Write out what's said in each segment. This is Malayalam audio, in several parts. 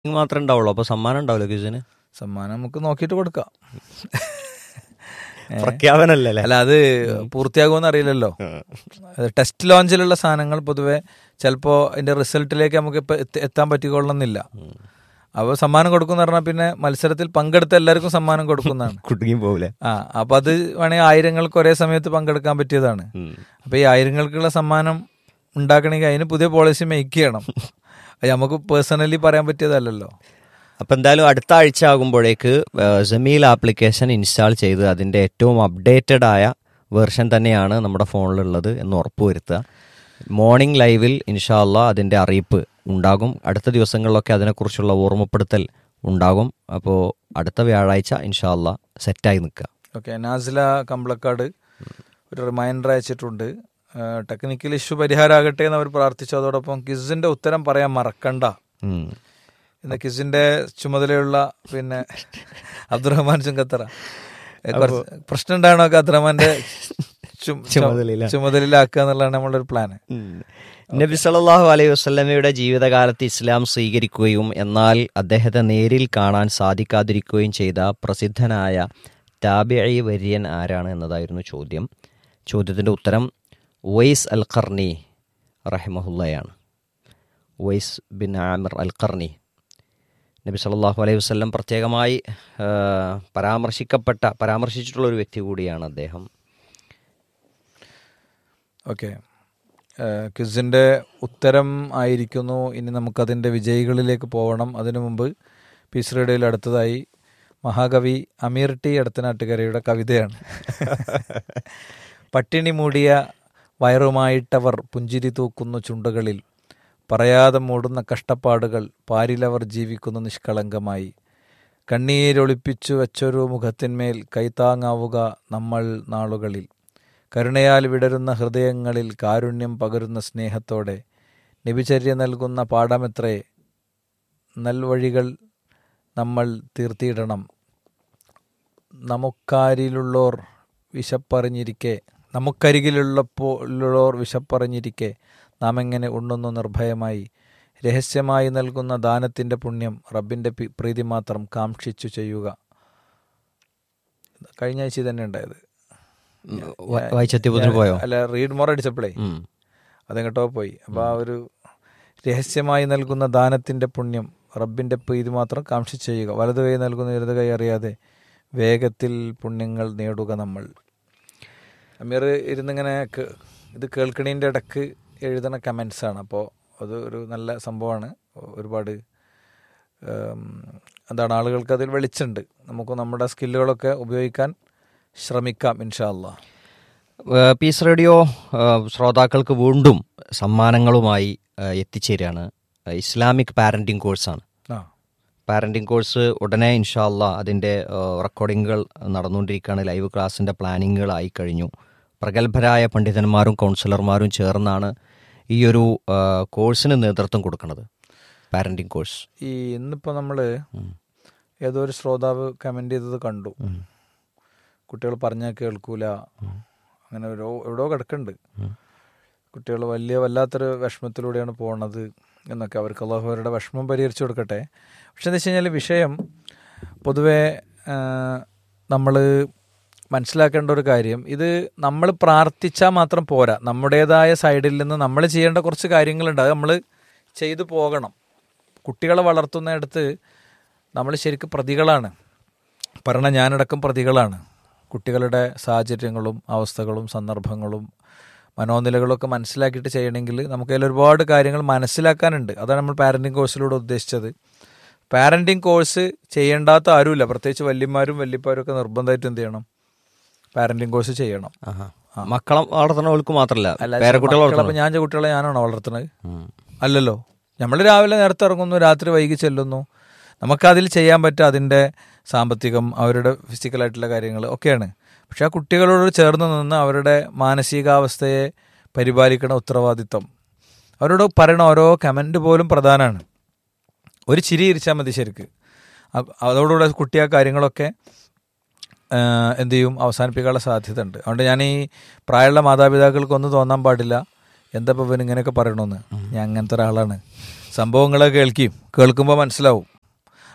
മാത്രമേ ഉണ്ടാവുള്ളൂ അപ്പൊ സമ്മാനം ഉണ്ടാവില്ല ക്യൂസിന് സമ്മാനം നമുക്ക് നോക്കിയിട്ട് കൊടുക്കാം ഏ? പ്രഖ്യാപനല്ലേ അല്ല അത് പൂർത്തിയാകുമെന്ന് അറിയില്ലല്ലോ അത് ടെസ്റ്റ് ലോഞ്ചിലുള്ള സാധനങ്ങൾ പൊതുവെ ചിലപ്പോൾ അതിന്റെ റിസൾട്ടിലേക്ക് നമുക്ക് ഇപ്പൊ എത്തി- എത്താൻ പറ്റിക്കൊള്ളണമെന്നില്ല അപ്പോൾ സമ്മാനം കൊടുക്കുന്ന പറഞ്ഞാൽ പിന്നെ മത്സരത്തിൽ പങ്കെടുത്ത എല്ലാവർക്കും സമ്മാനം കൊടുക്കുന്നതാണ് കുടുങ്ങി പോവില്ലേ ആ അപ്പൊ അത് വേണമെങ്കിൽ ആയിരങ്ങൾക്ക് ഒരേ സമയത്ത് പങ്കെടുക്കാൻ പറ്റിയതാണ് അപ്പൊ ഈ ആയിരങ്ങൾക്കുള്ള സമ്മാനം ഉണ്ടാക്കണമെങ്കിൽ അതിന് പുതിയ പോളിസി മേക്ക് ചെയ്യണം അത് നമുക്ക് പേഴ്സണലി പറയാൻ പറ്റിയതല്ലല്ലോ അപ്പൊ എന്തായാലും അടുത്ത ആഴ്ച ആകുമ്പോഴേക്ക് ജമീൽ ആപ്ലിക്കേഷൻ ഇൻസ്റ്റാൾ ചെയ്ത് അതിന്റെ ഏറ്റവും അപ്ഡേറ്റഡ് ആയ വേർഷൻ തന്നെയാണ് നമ്മുടെ ഫോണിലുള്ളത് എന്ന് ഉറപ്പുവരുത്തുക മോർണിംഗ് ലൈവിൽ ഇൻഷാല്ല അതിന്റെ അറിയിപ്പ് ഉണ്ടാകും അടുത്ത ദിവസങ്ങളിലൊക്കെ അതിനെക്കുറിച്ചുള്ള ഓർമ്മപ്പെടുത്തൽ ഉണ്ടാകും അപ്പോൾ അടുത്ത വ്യാഴാഴ്ച ഇൻഷാല്ല സെറ്റായി നിൽക്കുക ഓക്കെ നാസില കമ്പളക്കാട് ഒരു റിമൈൻഡർ അയച്ചിട്ടുണ്ട് ടെക്നിക്കൽ ഇഷ്യൂ പരിഹാരമാകട്ടെ എന്ന് അവർ പ്രാർത്ഥിച്ചു അതോടൊപ്പം കിസിന്റെ ഉത്തരം പറയാൻ മറക്കണ്ട ഉം. ഇന്ന് കിസിന്റെ ചുമതലയുള്ള പിന്നെ അബ്ദുറഹ്മാൻ ചുങ്കത്തറ ഏ, കുറച്ച് പ്രശ്നം ഉണ്ടാകണോ അബ്ദുറഹ്മാന്റെ ചുമ- ചുമതലയിലാ. ചുമതലയിലാക്കുക എന്നുള്ളതാണ് നമ്മളുടെ ഒരു പ്ലാന് നബി സല്ലല്ലാഹു അലൈഹി വസല്ലമയുടെ ജീവിതകാലത്ത് ഇസ്ലാം സ്വീകരിക്കുകയും എന്നാൽ അദ്ദേഹത്തെ നേരിൽ കാണാൻ സാധിക്കാതിരിക്കുകയും ചെയ്ത പ്രസിദ്ധനായ താബിഈ വര്യൻ ആരാണ് എന്നതായിരുന്നു ചോദ്യം ചോദ്യത്തിൻ്റെ ഉത്തരം വൈസ് അൽ ഖർണി റഹിമഹുല്ലയാണ് Uwais bin Amir al Qarni നബി സല്ലല്ലാഹു അലൈഹി വസല്ലം പ്രത്യേകമായി ആ, പരാമർശിക്കപ്പെട്ട പരാമർശിച്ചിട്ടുള്ള ഒരു വ്യക്തി കൂടിയാണ് അദ്ദേഹം ഓക്കെ ക്വിസിന്റെ ഉത്തരം ആയിരിക്കുന്നു ഇനി നമുക്കതിന്റെ വിജയികളിലേക്ക് പോകണം അതിനു മുമ്പ് പീസ് റേഡിയോയിൽ അടുത്തതായി മഹാകവി അമീർ ടി എടത്തനാട്ടുകരയുടെ കവിതയാണ് പട്ടിണി മൂടിയ വയറുമായിട്ടവർ പുഞ്ചിരി തൂക്കുന്നു ചുണ്ടുകളിൽ പറയാതെ മൂടുന്ന കഷ്ടപ്പാടുകൾ പാരിലവർ ജീവിക്കുന്നു നിഷ്കളങ്കമായി കണ്ണീരൊളിപ്പിച്ചു വെച്ചൊരു മുഖത്തിന്മേൽ കൈത്താങ്ങാവുക നമ്മൾ നാളുകളിൽ കരുണയാൽ വിടരുന്ന ഹൃദയങ്ങളിൽ കാരുണ്യം പകരുന്ന സ്നേഹത്തോടെ നിബിചര്യ നൽകുന്ന പാഠമെത്രേ നൽവഴികൾ നമ്മൾ തീർത്തിയിടണം നമുക്കാരിലുള്ളോർ വിശപ്പറിഞ്ഞിരിക്കെ നമുക്കരികിലുള്ളപ്പോഴുള്ളോർ വിശപ്പറിഞ്ഞിരിക്കെ നാം എങ്ങനെ ഉണ്ണുന്നു നിർഭയമായി രഹസ്യമായി നൽകുന്ന ദാനത്തിന്റെ പുണ്യം റബ്ബിന്റെ പി- പ്രീതി മാത്രം കാക്ഷിച്ചു ചെയ്യുക കഴിഞ്ഞ ആഴ്ച തന്നെ ഉണ്ടായത് വ- വായിച്ചെത്തിയപ്പോത്തിന് പോയോ അല്ല റീഡ് മോർ അടിച്ചപ്പോഴേ ഉം. അതെങ്ങോട്ടോ പോയി അപ്പോൾ ആ ഒരു രഹസ്യമായി നൽകുന്ന ദാനത്തിന്റെ പുണ്യം റബ്ബിന്റെ പ്രീതി മാത്രം കാക്ഷിച്ചു ചെയ്യുക വലതു കൈ നൽകുന്ന ഇടത് കൈ അറിയാതെ വേഗത്തിൽ പുണ്യങ്ങൾ നേടുക നമ്മൾ അമീർ ഇരുന്നിങ്ങനെ കേ- ഇത് കേൾക്കണീൻ്റെ ഇടക്ക് എഴുതുന്ന കമൻസ് ആണ് അപ്പോൾ അത് ഒരു നല്ല സംഭവമാണ് ഒരുപാട് ഉം, എന്താണ് ആളുകൾക്ക് അതിൽ വെളിച്ചുണ്ട് നമുക്ക് നമ്മുടെ സ്കില്ലുകളൊക്കെ ഉപയോഗിക്കാൻ ശ്രമിക്കാം ഇൻഷാ അല്ലാ ഏഹ് പീസ് റേഡിയോ ഏഹ് ശ്രോതാക്കൾക്ക് വീണ്ടും സമ്മാനങ്ങളുമായി ഏഹ് എത്തിച്ചേരുകയാണ് ഏഹ് ഇസ്ലാമിക് പാരന്റിംഗ് കോഴ്സാണ് ആ പാരന്റിംഗ് കോഴ്സ് ഉടനെ ഇൻഷാല്ല അതിൻ്റെ ഏഹ് റെക്കോർഡിങ്ങുകൾ നടന്നുകൊണ്ടിരിക്കുകയാണ് ലൈവ് ക്ലാസ്സിൻ്റെ പ്ലാനിങ്ങുകളായി കഴിഞ്ഞു പ്രഗത്ഭരായ പണ്ഡിതന്മാരും കൗൺസിലർമാരും ചേർന്നാണ് ഈ ഒരു ഏഹ് കോഴ്സിന് നേതൃത്വം കൊടുക്കുന്നത് പാരന്റിംഗ് കോഴ്സ് ഈ ഇന്നിപ്പോൾ നമ്മൾ ഏതോ ഒരു ശ്രോതാവ് കമൻ്റ് ചെയ്തത് കണ്ടു കുട്ടികൾ പറഞ്ഞാൽ കേൾക്കൂല അങ്ങനെ ഓരോ എവിടെയോ കിടക്കുന്നുണ്ട് കുട്ടികൾ വലിയ വല്ലാത്തൊരു വിഷമത്തിലൂടെയാണ് പോണത് എന്നൊക്കെ അവർക്ക് അള്ളാഹു അവരുടെ വിഷമം പരിഹരിച്ചു കൊടുക്കട്ടെ പക്ഷെ എന്താ വെച്ച് കഴിഞ്ഞാൽ വിഷയം പൊതുവെ നമ്മൾ മനസ്സിലാക്കേണ്ട ഒരു കാര്യം ഇത് നമ്മൾ പ്രാർത്ഥിച്ചാൽ മാത്രം പോരാ നമ്മുടേതായ സൈഡിൽ നിന്ന് നമ്മൾ ചെയ്യേണ്ട കുറച്ച് കാര്യങ്ങളുണ്ട് അത് നമ്മൾ ചെയ്തു പോകണം കുട്ടികളെ വളർത്തുന്നിടത്ത് നമ്മൾ ശരിക്കും പ്രതികളാണ് പറഞ്ഞ ഞാനടക്കം പ്രതികളാണ് കുട്ടികളുടെ സാഹചര്യങ്ങളും അവസ്ഥകളും സന്ദർഭങ്ങളും മനോനിലകളൊക്കെ മനസ്സിലാക്കിയിട്ട് ചെയ്യണമെങ്കിൽ നമുക്ക് അതിൽ ഒരുപാട് കാര്യങ്ങൾ മനസ്സിലാക്കാനുണ്ട് അതാണ് നമ്മൾ പാരൻറ്റിങ് കോഴ്സിലൂടെ ഉദ്ദേശിച്ചത് പാരൻറ്റിങ് കോഴ്സ് ചെയ്യേണ്ടാത്ത ആരുമില്ല പ്രത്യേകിച്ച് വല്യന്മാരും വല്യപ്പാരും ഒക്കെ നിർബന്ധമായിട്ട് എന്ത് ചെയ്യണം പാരൻറ്റിങ് കോഴ്സ് ചെയ്യണം മക്കളെ വളർത്തുന്നവർക്ക് മാത്രമല്ല അല്ല പേരക്കുട്ടികളെ മക്കളെ വളർത്തണം ഞാൻ ചെ കുട്ടികളെ ഞാനാണോ വളർത്തുന്നത് ഉം. അല്ലല്ലോ നമ്മൾ രാവിലെ നേരത്തെ ഇറങ്ങുന്നു രാത്രി വൈകി ചെല്ലുന്നു നമുക്കതിൽ ചെയ്യാൻ പറ്റുക അതിൻ്റെ സാമ്പത്തികം അവരുടെ ഫിസിക്കലായിട്ടുള്ള കാര്യങ്ങൾ ഒക്കെയാണ് പക്ഷെ ആ കുട്ടികളോട് ചേർന്ന് നിന്ന് അവരുടെ മാനസികാവസ്ഥയെ പരിപാലിക്കണ ഉത്തരവാദിത്വം അവരോട് പറയണ ഓരോ കമൻറ്റ് പോലും പ്രധാനമാണ് ഒരു ചിരി ഇരിച്ചാൽ മതി ശരിക്ക് അ- അതോടുകൂടെ കുട്ടി ആ കാര്യങ്ങളൊക്കെ ആ, എന്ത് ചെയ്യും അവസാനിപ്പിക്കാനുള്ള സാധ്യത ഉണ്ട് അതുകൊണ്ട് ഞാൻ ഈ പ്രായമുള്ള മാതാപിതാക്കൾക്ക് ഒന്നും തോന്നാൻ പാടില്ല എന്താ ഇപ്പം ഇവൻ ഇങ്ങനെയൊക്കെ പറയണമെന്ന് ഞാൻ അങ്ങനത്തെ ഒരാളാണ് സംഭവങ്ങളെ കേൾക്കും കേൾക്കുമ്പോൾ മനസ്സിലാവും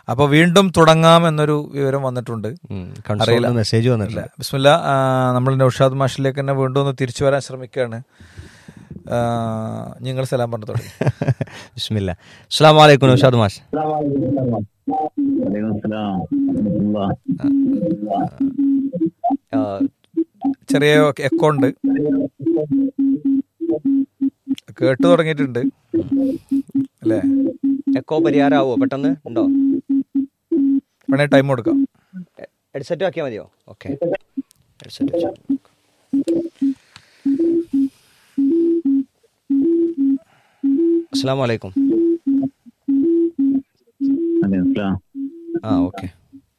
അപ്പോൾ വീണ്ടും തുടങ്ങാം എന്നൊരു വിവരം വന്നിട്ടുണ്ട് കൺസോളിൽ മെസ്സേജ് വന്നിട്ടില്ല ഇല്ല ബിസ്മില്ല ആ, നമ്മൾ നൌഷാദ് മാഷിലേക്ക് തന്നെ വീണ്ടും ഒന്ന് തിരിച്ചു വരാൻ ശ്രമിക്കുകയാണ് ആ, നിങ്ങൾ സലാം പറഞ്ഞു തുടങ്ങി ബിസ്മില്ല അസ്സാം വലൈക്കും നൗഷാദ് മാഷ് വലൈക്കും സലാം വറഹ്മത്തുള്ളാഹ്. ആ, ചെറിയ എക്കോ ഉണ്ട് കേട്ടു തുടങ്ങിയിട്ടുണ്ട് അല്ലേ എക്കോ പരിഹാരമാവോ പെട്ടെന്ന് ഉണ്ടോ വേണേ ടൈം കൊടുക്കാം ഹെഡ്സെറ്റ് ആക്കിയാൽ മതിയോ ഓക്കെ ഹെഡ്സെറ്റ് അസ്സാം വലൈക്കും വലൈക്കും സലാം. ആ ഓക്കെ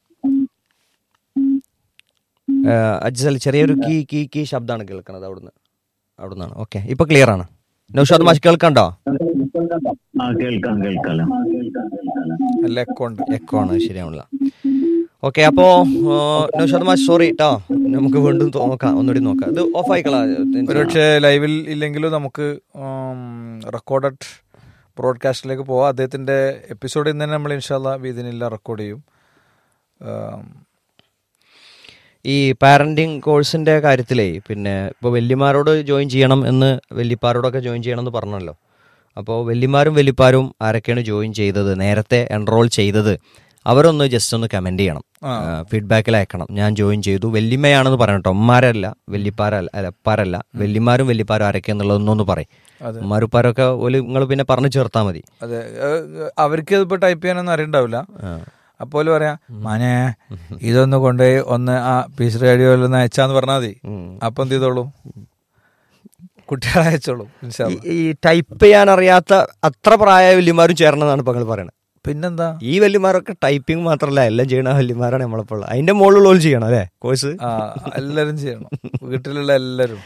അജ്സൽ ചെറിയൊരു കീ കീ കീ ശബ്ദമാണ് കേൾക്കുന്നത് അവിടുന്ന് അവിടുന്നാണ് ഓക്കെ ഇപ്പൊ ക്ലിയർ ആണ് നൗഷാദ് മാഷ് കേൾക്കണ്ടോ ആ കേൾക്കാം കേൾക്കാലോ നല്ല എക്കോ ഉണ്ട് എക്കോ ആണ് ശരിയാവില്ല ഓക്കെ അപ്പോ ആ, നൗഷാദ് മാഷ് സോറി കേട്ടോ നമുക്ക് വീണ്ടും തോ- നോക്കാം ഒന്നുകൂടി നോക്കാം ഇത് ഓഫ് ആയിക്കളാ ഒരുപക്ഷെ ലൈവിൽ ഇല്ലെങ്കിലും നമുക്ക് റെക്കോർഡഡ് ബ്രോഡ്കാസ്റ്റിലേക്ക് പോവാം അദ്ദേഹത്തിന്റെ എപ്പിസോഡ് ഇന്ന് തന്നെ നമ്മൾ ഇൻഷാല്ല വീതിനില്ല റെക്കോർഡ് ചെയ്യും ആം, ഈ പാരന്റിങ് കോഴ്സിന്റെ കാര്യത്തിലേ പിന്നെ ഇപ്പോൾ വല്യമാരോട് ജോയിൻ ചെയ്യണം എന്ന് വല്യപ്പാരോടൊക്കെ ജോയിൻ ചെയ്യണം എന്ന് പറഞ്ഞല്ലോ അപ്പോൾ വല്യമാരും വല്യപ്പാരും ആരൊക്കെയാണ് ജോയിൻ ചെയ്തത് നേരത്തെ എൻറോൾ ചെയ്തത് അവരൊന്ന് ജസ്റ്റ് ഒന്ന് കമന്റ് ചെയ്യണം ഫീഡ്ബാക്കിൽ അയക്കണം ഞാൻ ജോയിൻ ചെയ്തു വല്യമ്മയാണെന്ന് പറയണം കേട്ടോ ഉമ്മാരല്ല വല്യപ്പാരല്ല അല്ല പാരല്ല വല്യമാരും വല്യപ്പാരും ആരൊക്കെയാന്നുള്ളതൊന്നൊന്ന് പറയും അതെ. ഉമ്മാരുപ്പാരൊക്കെ ഒരു നിങ്ങൾ പിന്നെ പറഞ്ഞു ചേർത്താൽ മതി അതെ ഏഹ്, അവർക്ക് ഇതിപ്പോ ടൈപ്പ് ചെയ്യാനൊന്നും അറിയണ്ടാവില്ല അപ്പോൾ പറയാ മനെ ഇതൊന്ന് കൊണ്ടുപോയി ഒന്ന് ആ പീസ് റേഡിയോയിൽ ഒന്ന് അയച്ചാന്ന് പറഞ്ഞാൽ മതി അപ്പൊ എന്ത് ചെയ്തോളൂ കുട്ടികളെ അയച്ചോളൂ ഇൻഷാ അല്ലാ. ഈ ടൈപ്പ് ചെയ്യാൻ അറിയാത്ത അത്ര പ്രായ വല്യമാരും ചേരണമെന്നാണ് ഇപ്പൊ നിങ്ങൾ പറയുന്നത് പിന്നെന്താ ഈ വല്യമാരൊക്കെ ടൈപ്പിംഗ് മാത്രമല്ല എല്ലാം ചെയ്യണ വല്യമാരാണ് നമ്മളിപ്പോൾ ഉള്ളത്. അതിന്റെ മുകളിലുള്ള ചെയ്യണം അല്ലേ കോഴ്സ് ആ എല്ലാരും ചെയ്യണം വീട്ടിലുള്ള എല്ലാരും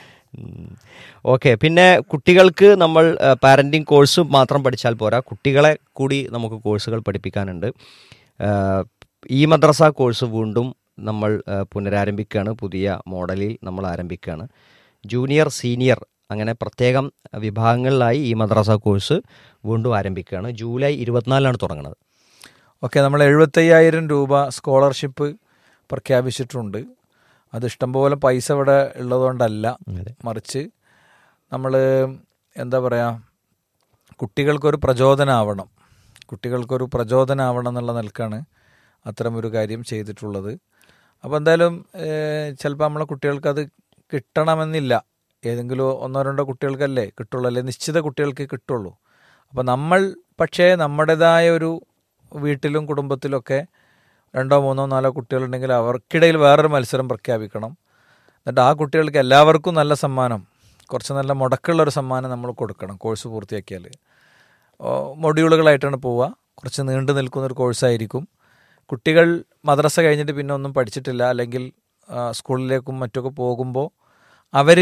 ഓക്കെ പിന്നെ കുട്ടികൾക്ക് നമ്മൾ പാരന്റിങ് കോഴ്സ് മാത്രം പഠിച്ചാൽ പോരാ കുട്ടികളെ കൂടി നമുക്ക് കോഴ്സുകൾ പഠിപ്പിക്കാനുണ്ട് ആ, ഈ മദ്രസ കോഴ്സ് വീണ്ടും നമ്മൾ ആ, പുനരാരംഭിക്കുകയാണ് പുതിയ മോഡലിൽ നമ്മൾ ആരംഭിക്കുകയാണ് ജൂനിയർ സീനിയർ അങ്ങനെ പ്രത്യേകം വിഭാഗങ്ങളിലായി ഈ മദ്രസ കോഴ്സ് വീണ്ടും ആരംഭിക്കുകയാണ് ജൂലൈ ഇരുപത്തിനാലിനാണ് തുടങ്ങുന്നത് ഓക്കെ നമ്മൾ എഴുപത്തയ്യായിരം രൂപ സ്കോളർഷിപ്പ് പ്രഖ്യാപിച്ചിട്ടുണ്ട് അത് ഇഷ്ടംപോലെ പൈസ ഇവിടെ ഉള്ളതുകൊണ്ടല്ല മറിച്ച് നമ്മൾ എന്താ പറയുക കുട്ടികൾക്കൊരു പ്രചോദനമാവണം കുട്ടികൾക്കൊരു പ്രചോദനമാവണം എന്നുള്ള നിലക്കാണ് അത്തരമൊരു കാര്യം ചെയ്തിട്ടുള്ളത് അപ്പോൾ എന്തായാലും ചിലപ്പോൾ നമ്മളെ കുട്ടികൾക്ക് അത് കിട്ടണമെന്നില്ല ഏതെങ്കിലും ഒന്നോ രണ്ടോ കുട്ടികൾക്കല്ലേ കിട്ടുള്ളൂ അല്ലെ നിശ്ചിത കുട്ടികൾക്ക് കിട്ടുള്ളൂ അപ്പോൾ നമ്മൾ പക്ഷേ നമ്മുടേതായ ഒരു വീട്ടിലും കുടുംബത്തിലൊക്കെ രണ്ടോ മൂന്നോ നാലോ കുട്ടികളുണ്ടെങ്കിൽ അവർക്കിടയിൽ വേറൊരു മത്സരം പ്രഖ്യാപിക്കണം എന്നിട്ട് ആ കുട്ടികൾക്ക് എല്ലാവർക്കും നല്ല സമ്മാനം കുറച്ച് നല്ല മുടക്കുള്ള ഒരു സമ്മാനം നമ്മൾ കൊടുക്കണം കോഴ്സ് പൂർത്തിയാക്കിയാൽ മൊഡ്യൂളുകളായിട്ടാണ് പോവുക കുറച്ച് നീണ്ടു നിൽക്കുന്ന ഒരു കോഴ്സായിരിക്കും കുട്ടികൾ മദ്രസ കഴിഞ്ഞിട്ട് പിന്നെ ഒന്നും പഠിച്ചിട്ടില്ല അല്ലെങ്കിൽ ആ, സ്കൂളിലേക്കും മറ്റൊക്കെ പോകുമ്പോൾ അവർ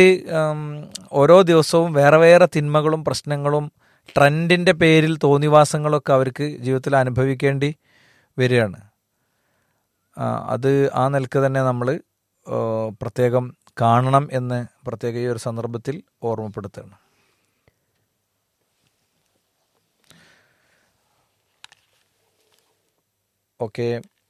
ഓരോ ദിവസവും വേറെ വേറെ തിന്മകളും പ്രശ്നങ്ങളും ട്രെൻഡിൻ്റെ പേരിൽ തോന്നിവാസങ്ങളൊക്കെ അവർക്ക് ജീവിതത്തിൽ അനുഭവിക്കേണ്ടി വരികയാണ് ആ, അത് ആ നിലക്ക് തന്നെ നമ്മൾ പ്രത്യേകം കാണണം എന്ന് പ്രത്യേക ഈ ഒരു സന്ദർഭത്തിൽ ഓർമ്മപ്പെടുത്തുകയാണ് ഓക്കെ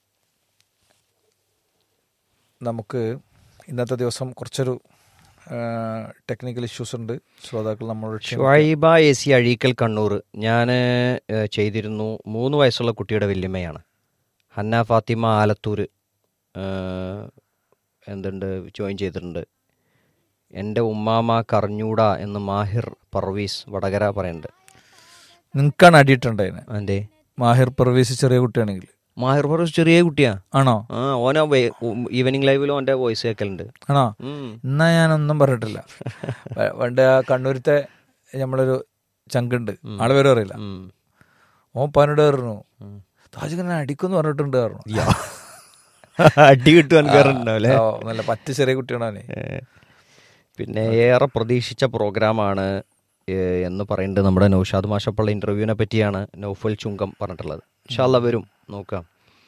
നമുക്ക് ഇന്നത്തെ ദിവസം കുറച്ചൊരു ടെക്നിക്കൽ ഇഷ്യൂസ് ഉണ്ട് ശ്രോതാക്കൾ നമ്മളോട് ക്ഷമിക്കുക. ഷുഐബ എ സി അഴീക്കൽ കണ്ണൂർ ഞാൻ ചെയ്തിരുന്നു മൂന്ന് വയസ്സുള്ള കുട്ടിയുടെ വല്യമ്മയാണ് ഹന്ന ഫാത്തിമ ആലത്തൂർ ഏഹ്, എന്തുണ്ട് ജോയിൻ ചെയ്തിട്ടുണ്ട് എൻ്റെ ഉമ്മാമ കറിഞ്ഞൂട എന്ന് മാഹിർ പർവീസ് വടകര പറയുന്നുണ്ട് നിങ്ങൾക്കാണ് അടിയിട്ടുണ്ടായിന് അതെ മാഹിർ പർവീസ് ചെറിയ കുട്ടിയാണെങ്കിൽ മാഹിർ പർവീസ് ചെറിയ കുട്ടിയാ ആണോ ആ ഓന ഈവനിങ് ലൈവിലും ഓൻ്റെ വോയിസ് കേൾക്കലുണ്ട് ആണോ ഉം. എന്നാ ഞാനൊന്നും പറഞ്ഞിട്ടില്ല പ- പണ്ട് ആ കണ്ണൂരത്തെ നമ്മളൊരു ചങ്കുണ്ട് ആളെ പേര് അറിയില്ല ഉം. ഓൻ പനോട് പറഞ്ഞു താജിങ്ങനെ അടിക്കുന്ന് പറഞ്ഞിട്ടുണ്ട് പറഞ്ഞു അടി കിട്ടുവാൻ കയറുണ്ടാവല്ലേ ഓ, നല്ല പറ്റ ചെറിയ കുട്ടിയാണ് അവനെ പിന്നെ ഏറെ പ്രതീക്ഷിച്ച പ്രോഗ്രാമാണ് ഏഹ്, എന്ന് പറയുന്നത് നമ്മുടെ നൗഷാദ് മാഷപ്പുള്ള ഇൻ്റർവ്യൂവിനെ പറ്റിയാണ് നൗഫൽ ചുങ്കം പറഞ്ഞിട്ടുള്ളത് ഇൻഷാല്ല വരും നോക്കാം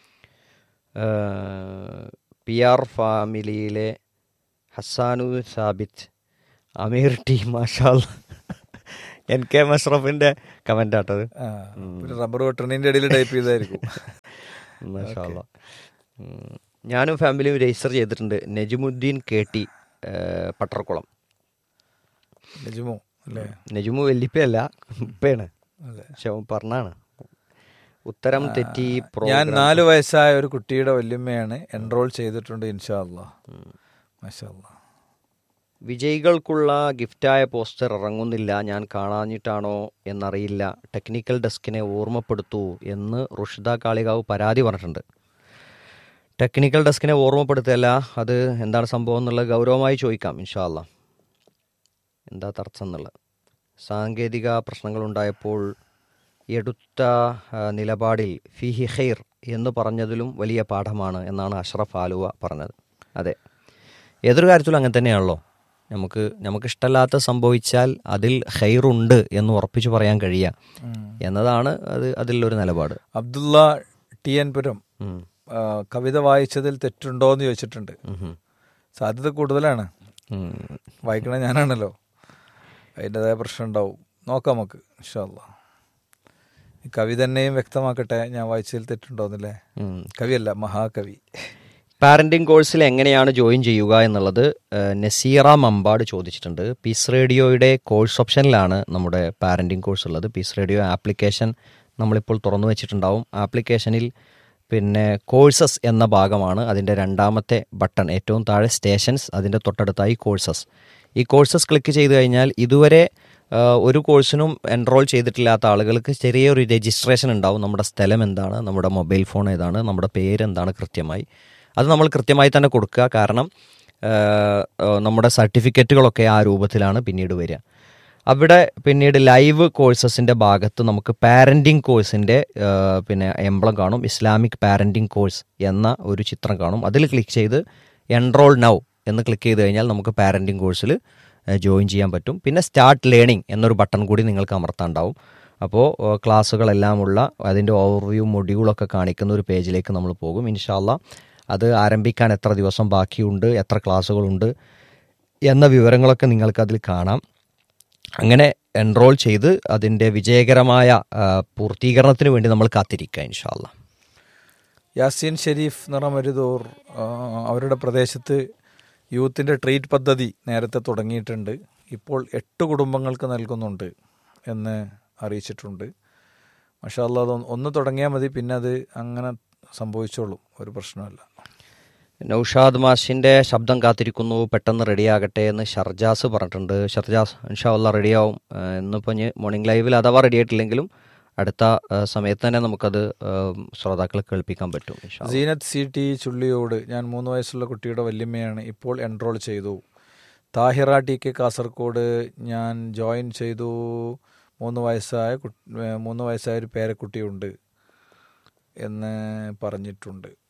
പി ആർ ഫാമിലിയിലെ Hasanu Sabith Ameer T Mashal N K മഷ്റഫിൻ്റെ കമൻ്റ് ആട്ടത് ആ, പിന്നെ റബ്ബർ വെട്ടണിന്റെ ഇടയിൽ ടൈപ്പ് ചെയ്തായിരിക്കും മാഷാ അല്ലാ. ഉം. ഞാനും ഫാമിലിയും രജിസ്റ്റർ ചെയ്തിട്ടുണ്ട് നജുമുദ്ദീൻ കെ ടി ഏഹ്, പട്ടർക്കുളം നിജമോ അല്ലേ നജുമു വല്ലിപ്പയല്ല ഉപ്പയാണ് അതെ പക്ഷെ അവൻ പറഞ്ഞാണ് ഉത്തരം തെറ്റി ഞാൻ പ്രോഗ്രാം നാല് വയസ്സായ ഒരു കുട്ടിയുടെ വല്യമ്മയാണ് എൻറോൾ ചെയ്തിട്ടുണ്ട് ഇൻഷാ അല്ലാ മാഷാ അല്ലാ വിജയികൾക്കുള്ള ഗിഫ്റ്റായ പോസ്റ്റർ ഇറങ്ങുന്നില്ല ഞാൻ കാണാഞ്ഞിട്ടാണോ എന്നറിയില്ല ടെക്നിക്കൽ ഡെസ്കിനെ ഓർമ്മപ്പെടുത്തൂ എന്ന് റുഷിദ കാളികാവ് പരാതി പറഞ്ഞിട്ടുണ്ട് ടെക്നിക്കൽ ഡെസ്കിനെ ഓർമ്മപ്പെടുത്തുകയല്ല അത് എന്താണ് സംഭവം എന്നുള്ളത് ഗൗരവമായി ചോദിക്കാം ഇൻഷാല്ല എന്താ തടസ്സം എന്നുള്ളത് സാങ്കേതിക പ്രശ്നങ്ങളുണ്ടായപ്പോൾ എടുത്ത ആ, നിലപാടിൽ ഫിഹി ഖൈർ എന്ന് പറഞ്ഞതിലും വലിയ പാഠമാണ് എന്നാണ് അഷ്റഫ് ആലുവ പറഞ്ഞത് അതെ ഏതൊരു കാര്യത്തിലും അങ്ങനെ തന്നെയാണല്ലോ നമുക്ക് നമുക്ക് ഇഷ്ടമല്ലാത്ത സംഭവിച്ചാൽ അതിൽ ഖൈറുണ്ട് എന്ന് ഉറപ്പിച്ചു പറയാൻ കഴിയുക എന്നതാണ് അത് അതിലൊരു നിലപാട് അബ്ദുള്ള ടി എൻ പുരം ഉം. ആ, കവിത വായിച്ചതിൽ തെറ്റുണ്ടോ എന്ന് ചോദിച്ചിട്ടുണ്ട് ഉം ഉം. സാധ്യത കൂടുതലാണ് ഉം. വായിക്കണ ഞാനാണല്ലോ അതിൻ്റെതായ പ്രശ്നം ഉണ്ടാവും നോക്കാം നമുക്ക് ഇൻഷാല്ല ഈ കവി തന്നെയും വ്യക്തമാക്കട്ടെ ഞാൻ വായിച്ചതിൽ തെറ്റുണ്ടോന്നല്ലേ ഉം. കവിയല്ല മഹാകവി പാരന്റിംഗ് കോഴ്സിൽ എങ്ങനെയാണ് ജോയിൻ ചെയ്യുക എന്നുള്ളത് ഏഹ്, നസീറ മമ്പാട് ചോദിച്ചിട്ടുണ്ട് പീസ് റേഡിയോയുടെ കോഴ്സ് ഓപ്ഷനിലാണ് നമ്മുടെ പാരന്റിംഗ് കോഴ്സ് ഉള്ളത് പീസ് റേഡിയോ ആപ്ലിക്കേഷൻ നമ്മളിപ്പോൾ തുറന്നു വെച്ചിട്ടുണ്ടാവും ആപ്ലിക്കേഷനിൽ പിന്നെ കോഴ്സസ് എന്ന ഭാഗമാണ് അതിൻ്റെ രണ്ടാമത്തെ ബട്ടൺ ഏറ്റവും താഴെ സ്റ്റേഷൻസ് അതിൻ്റെ തൊട്ടടുത്തായി കോഴ്സസ് ഈ കോഴ്സസ് ക്ലിക്ക് ചെയ്ത് കഴിഞ്ഞാൽ ഇതുവരെ ആ, ഒരു കോഴ്സിനും എൻറോൾ ചെയ്തിട്ടില്ലാത്ത ആളുകൾക്ക് ചെറിയൊരു രജിസ്ട്രേഷൻ ഉണ്ടാവും നമ്മുടെ സ്ഥലം എന്താണ് നമ്മുടെ മൊബൈൽ ഫോൺ ഏതാണ് നമ്മുടെ പേര് എന്താണ് കൃത്യമായി അത് നമ്മൾ കൃത്യമായി തന്നെ കൊടുക്കുക കാരണം ആ, ആ, നമ്മുടെ സർട്ടിഫിക്കറ്റുകളൊക്കെ ആ രൂപത്തിലാണ് പിന്നീട് വരിക അവിടെ പിന്നീട് ലൈവ് കോഴ്സസിൻ്റെ ഭാഗത്ത് നമുക്ക് പാരൻറ്റിങ് കോഴ്സിൻ്റെ പിന്നെ എംബ്ലം കാണും ഇസ്ലാമിക് പാരൻറ്റിങ് കോഴ്സ് എന്ന ഒരു ചിത്രം കാണും അതിൽ ക്ലിക്ക് ചെയ്ത് എൻറോൾ നൗ എന്ന് ക്ലിക്ക് ചെയ്ത് കഴിഞ്ഞാൽ നമുക്ക് പാരൻറ്റിങ് കോഴ്സിൽ ജോയിൻ ചെയ്യാൻ പറ്റും പിന്നെ സ്റ്റാർട്ട് ലേണിംഗ് എന്നൊരു ബട്ടൺ കൂടി നിങ്ങൾക്ക് അമർത്താണ്ടാവും അപ്പോൾ ക്ലാസ്സുകളെല്ലാമുള്ള അതിൻ്റെ ഓവർവ്യൂ മൊഡ്യൂളൊക്കെ കാണിക്കുന്ന ഒരു പേജിലേക്ക് നമ്മൾ പോകും ഇൻഷാല്ല അത് ആരംഭിക്കാൻ എത്ര ദിവസം ബാക്കിയുണ്ട് എത്ര ക്ലാസ്സുകളുണ്ട് എന്ന വിവരങ്ങളൊക്കെ നിങ്ങൾക്ക് അതിൽ കാണാം അങ്ങനെ എൻറോൾ ചെയ്ത് അതിൻ്റെ വിജയകരമായ ആ, പൂർത്തീകരണത്തിന് വേണ്ടി നമ്മൾ കാത്തിരിക്കുക ഇൻഷാല്ല യാസീൻ ഷെരീഫ് നിറമരുതൂർ ആ, അവരുടെ പ്രദേശത്ത് യൂത്തിൻ്റെ ട്രീറ്റ് പദ്ധതി നേരത്തെ തുടങ്ങിയിട്ടുണ്ട് ഇപ്പോൾ എട്ട് കുടുംബങ്ങൾക്ക് നൽകുന്നുണ്ട് എന്ന് അറിയിച്ചിട്ടുണ്ട് മഷാല്ല അത് ഒന്ന് തുടങ്ങിയാൽ മതി പിന്നെ അത് അങ്ങനെ സംഭവിച്ചോളും ഒരു പ്രശ്നമല്ല നൗഷാദ് മാഷിൻ്റെ ശബ്ദം കാത്തിരിക്കുന്നു പെട്ടെന്ന് റെഡിയാകട്ടെ എന്ന് ഷർജാസ് പറഞ്ഞിട്ടുണ്ട് ഷർജാസ് ഇൻഷാല്ല റെഡിയാവും ആ, ഇന്നിപ്പോൾ ഇനി മോർണിംഗ് ലൈവിൽ അഥവാ റെഡി ആയിട്ടില്ലെങ്കിലും അടുത്ത ആ, സമയത്ത് തന്നെ നമുക്കത് ആ, ശ്രോതാക്കളെ കേൾപ്പിക്കാൻ പറ്റും ഇൻഷാ അല്ലാ. സീനത്ത് സി ടി ചുള്ളിയോട് ഞാൻ മൂന്ന് വയസ്സുള്ള കുട്ടിയുടെ വല്യമ്മയാണ് ഇപ്പോൾ എൻറോൾ ചെയ്തു താഹിറ ടി കെ കാസർഗോഡ് ഞാൻ ജോയിൻ ചെയ്തു മൂന്ന് വയസ്സായ കു- ഏ, മൂന്ന് വയസ്സായ ഒരു പേരക്കുട്ടിയുണ്ട് എന്ന് പറഞ്ഞിട്ടുണ്ട്